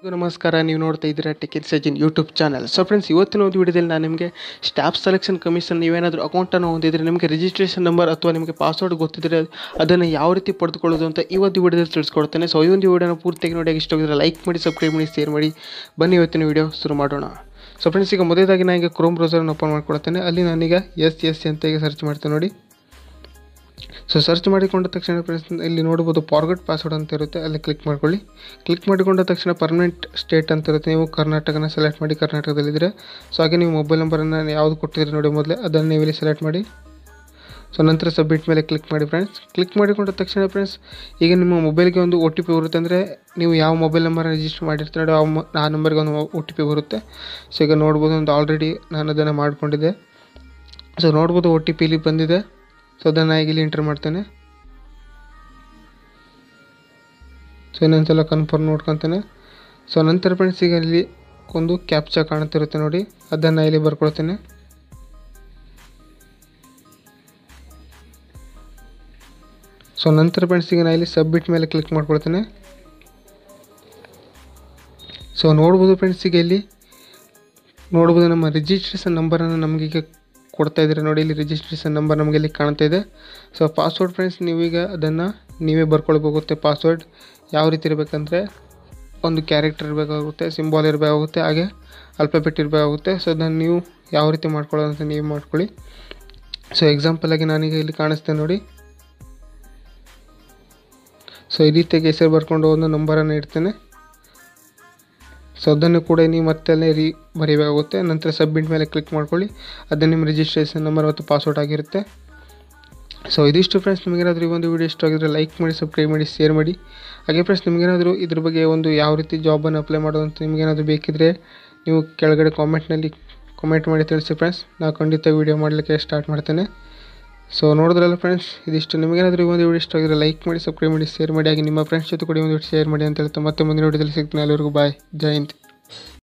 ನಮಸ್ಕಾರ ನೀವು ನೋಡ್ತಾ ಇದ್ದೀರಾ ticket Sajin YouTube channel so friends ಇವತ್ತಿನ ಒಂದು ವಿಡಿಯೋದಲ್ಲಿ ನಾನು ನಿಮಗೆ ಸ್ಟಾಫ್ ಸೆಲೆಕ್ಷನ್ ಕಮಿಷನ್ ನೀವೇನಾದರೂ ಅಕೌಂಟನ್ನು ಹೊಂದಿದ್ರೆ ನಿಮಗೆ ರಿಜಿಸ್ಟ್ರೇಷನ್ ನಂಬರ್ ಅಥವಾ ನಿಮಗೆ ಪಾಸ್ವರ್ಡ್ ಗೊತ್ತಿದ್ರೆ ಅದನ್ನು ಯಾವ ರೀತಿ ಪಡೆದುಕೊಳ್ಳೋದು ಅಂತ ಈ ಒಂದು ವಿಡಿಯೋದಲ್ಲಿ ತಿಳಿಸ್ಕೊಡ್ತೇನೆ ಸೊ ಈ ಒಂದು ವಿಡಿಯೋನ ಪೂರ್ತಿಯಾಗಿ ನೋಡಿ ಇಷ್ಟ ಹೋಗಿದ್ರೆ ಲೈಕ್ ಮಾಡಿ ಸಬ್ಸ್ಕ್ರೈಬ್ ಮಾಡಿ ಶೇರ್ ಮಾಡಿ ಬನ್ನಿ ಇವತ್ತಿನ ವಿಡಿಯೋ ಶುರು ಮಾಡೋಣ ಸೊ ಫ್ರೆಂಡ್ಸ್ ಈಗ ಮೊದಲಾಗಿ ನಾನು ಈಗ ಕ್ರೋಮ್ ಬ್ರೌಸರ್ನ ಓಪನ್ ಮಾಡ್ಕೊಳ್ತೇನೆ ಅಲ್ಲಿ ನಾನೀಗ ಎಸ್ ಎಸ್ ಅಂತ ಈಗ ಸರ್ಚ್ ಮಾಡ್ತೇನೆ ನೋಡಿ ಸೊ ಸರ್ಚ್ ಮಾಡಿಕೊಂಡ ತಕ್ಷಣ ಫ್ರೆಂಡ್ಸ್ ಇಲ್ಲಿ ನೋಡ್ಬೋದು ಫಾರ್ಗಟ್ ಪಾಸ್ವರ್ಡ್ ಅಂತ ಇರುತ್ತೆ ಅಲ್ಲಿ ಕ್ಲಿಕ್ ಮಾಡ್ಕೊಳ್ಳಿ ಕ್ಲಿಕ್ ಮಾಡಿಕೊಂಡ ತಕ್ಷಣ ಪರ್ಮನೆಂಟ್ ಸ್ಟೇಟ್ ಅಂತ ಇರುತ್ತೆ ನೀವು ಕರ್ನಾಟಕನ ಸೆಲೆಕ್ಟ್ ಮಾಡಿ ಕರ್ನಾಟಕದಲ್ಲಿದ್ದರೆ ಸೊ ಹಾಗೆ ನೀವು ಮೊಬೈಲ್ ನಂಬರನ್ನು ಯಾವುದು ಕೊಟ್ಟಿದ್ದೀರಿ ನೋಡಿ ಮೊದಲೇ ಅದನ್ನು ನೀವು ಇಲ್ಲಿ ಸೆಲೆಕ್ಟ್ ಮಾಡಿ ಸೊ ನಂತರ ಸಬ್ಮಿಟ್ ಮೇಲೆ ಕ್ಲಿಕ್ ಮಾಡಿ ಫ್ರೆಂಡ್ಸ್ ಕ್ಲಿಕ್ ಮಾಡಿಕೊಂಡ ತಕ್ಷಣ ಫ್ರೆಂಡ್ಸ್ ಈಗ ನಿಮ್ಮ ಮೊಬೈಲ್ಗೆ ಒಂದು ಒ ಟಿ ಪಿ ಬರುತ್ತೆ ಅಂದರೆ ನೀವು ಯಾವ ಮೊಬೈಲ್ ನಂಬರ್ ರಿಜಿಸ್ಟರ್ ಮಾಡಿರ್ತೀರ ನೋಡಿ ಆ ಮ- ಆ ನಂಬರ್ಗೆ ಒಂದು ಒ ಟಿ ಪಿ ಬರುತ್ತೆ ಸೊ ಈಗ ನೋಡ್ಬೋದು ಒಂದು ಆಲ್ರೆಡಿ ನಾನು ಅದನ್ನು ಮಾಡಿಕೊಂಡಿದ್ದೆ ಸೊ ನೋಡ್ಬೋದು ಒ ಟಿ ಪಿ ಇಲ್ಲಿ ಬಂದಿದೆ ಸೊ ಅದನ್ನು ಈಗ ಇಲ್ಲಿ ಎಂಟರ್ ಮಾಡ್ತೇನೆ ಸೊ ಇನ್ನೊಂದ್ಸಲ ಕನ್ಫರ್ಮ್ ನೋಡ್ಕೊತೇನೆ ಸೊ ನಂತರ ಫ್ರೆಂಡ್ಸ್ ಈಗ ಇಲ್ಲಿ ಒಂದು ಕ್ಯಾಪ್ಚಾ ಕಾಣುತ್ತಿರುತ್ತೆ ನೋಡಿ ಅದನ್ನು ಇಲ್ಲಿ ಬರ್ಕೊಳ್ತೇನೆ ಸೊ ನಂತರ ಫ್ರೆಂಡ್ಸ್ ಈಗ ನಾನು ಇಲ್ಲಿ ಸಬ್ಮಿಟ್ ಮೇಲೆ ಕ್ಲಿಕ್ ಮಾಡ್ಕೊಳ್ತೇನೆ ಸೊ ನೋಡ್ಬೋದು ಫ್ರೆಂಡ್ಸ್ ಈಗ ಇಲ್ಲಿ ನೋಡ್ಬೋದು ನಮ್ಮ ರಿಜಿಸ್ಟ್ರೇಷನ್ ನಂಬರನ್ನು ನಮಗೀಗ ಕೊಡ್ತಾ ಇದ್ದಾರೆ ನೋಡಿ ಇಲ್ಲಿ ರಿಜಿಸ್ಟ್ರೇಷನ್ ನಂಬರ್ ನಮಗೆ ಇಲ್ಲಿ ಕಾಣ್ತಾ ಇದೆ ಸೊ ಪಾಸ್ವರ್ಡ್ ಫ್ರೆಂಡ್ಸ್ ನೀವೀಗ ಅದನ್ನು ನೀವೇ ಬರ್ಕೊಳ್ಬೇಕಾಗುತ್ತೆ ಪಾಸ್ವರ್ಡ್ ಯಾವ ರೀತಿ ಇರಬೇಕಂದ್ರೆ ಒಂದು ಕ್ಯಾರೆಕ್ಟರ್ ಇರಬೇಕಾಗುತ್ತೆ ಸಿಂಬಾಲ್ ಇರಬೇಕಾಗುತ್ತೆ ಹಾಗೆ ಅಲ್ಫಾಬೆಟ್ ಇರಬೇಕಾಗುತ್ತೆ ಸೊ ಅದನ್ನು ನೀವು ಯಾವ ರೀತಿ ಮಾಡ್ಕೊಳ್ಳೋದಂತ ನೀವು ಮಾಡ್ಕೊಳ್ಳಿ ಸೊ ಎಕ್ಸಾಂಪಲಾಗಿ ನಾನೀಗ ಇಲ್ಲಿ ಕಾಣಿಸ್ತೇನೆ ನೋಡಿ ಸೊ ಈ ರೀತಿಯಾಗಿ ಹೆಸರು ಬರ್ಕೊಂಡು ಒಂದು ನಂಬರನ್ನು ಇಡ್ತೇನೆ ಸೊ ಅದನ್ನು ಕೂಡ ನೀವು ಮತ್ತೆ ಅಲ್ಲೇ ರೀ ಬರೀಬೇಕಾಗುತ್ತೆ ನಂತರ ಸಬ್ಮಿಟ್ ಮೇಲೆ ಕ್ಲಿಕ್ ಮಾಡ್ಕೊಳ್ಳಿ ಅದು ನಿಮ್ಮ ರಿಜಿಸ್ಟ್ರೇಷನ್ ನಂಬರ್ ಮತ್ತು ಪಾಸ್ವರ್ಡ್ ಆಗಿರುತ್ತೆ ಸೊ ಇದಿಷ್ಟು ಫ್ರೆಂಡ್ಸ್ ನಿಮಗೇನಾದರೂ ಈ ಒಂದು ವಿಡಿಯೋ ಇಷ್ಟ ಆಗಿದ್ರೆ ಲೈಕ್ ಮಾಡಿ ಸಬ್ಸ್ಕ್ರೈಬ್ ಮಾಡಿ ಶೇರ್ ಮಾಡಿ ಹಾಗೆ ಫ್ರೆಂಡ್ಸ್ ನಿಮಗೇನಾದರೂ ಇದ್ರ ಬಗ್ಗೆ ಒಂದು ಯಾವ ರೀತಿ ಜಾಬನ್ನು ಅಪ್ಲೈ ಮಾಡೋದು ಅಂತ ನಿಮಗೇನಾದರೂ ಬೇಕಿದ್ದರೆ ನೀವು ಕೆಳಗಡೆ ಕಾಮೆಂಟ್ನಲ್ಲಿ ಕಾಮೆಂಟ್ ಮಾಡಿ ತಿಳಿಸಿ ಫ್ರೆಂಡ್ಸ್ ನಾವು ಖಂಡಿತ ವಿಡಿಯೋ ಮಾಡಲಿಕ್ಕೆ ಸ್ಟಾರ್ಟ್ ಮಾಡ್ತೇನೆ ಸೊ ನೋಡಿದ್ರಲ್ಲ ಫ್ರೆಂಡ್ಸ್ ಇದಿಷ್ಟು ನಿಮಗೇನಾದರೂ ಈ ಒಂದು ವಿಡಿಯೋ ಇಷ್ಟ ಆಗಿದ್ರೆ ಲೈಕ್ ಮಾಡಿ ಸಬ್ಸ್ಕ್ರೈಬ್ ಮಾಡಿ ಶೇರ್ ಮಾಡಿ ಹಾಗೆ ನಿಮ್ಮ ಫ್ರೆಂಡ್ಸ್ ಜೊತೆ ಕೂಡ ಈ ಒಂದು ಶೇರ್ ಮಾಡಿ ಅಂತ ಹೇಳ್ತಾ ಮತ್ತೆ ಮುಂದಿನ ವಿಡಿಯೋದಲ್ಲಿ ಸಿಗ್ತೀನಿ ಅಲ್ಲಿವರೆಗೂ ಬಾಯ್ ಜೈ ಹಿಂದ್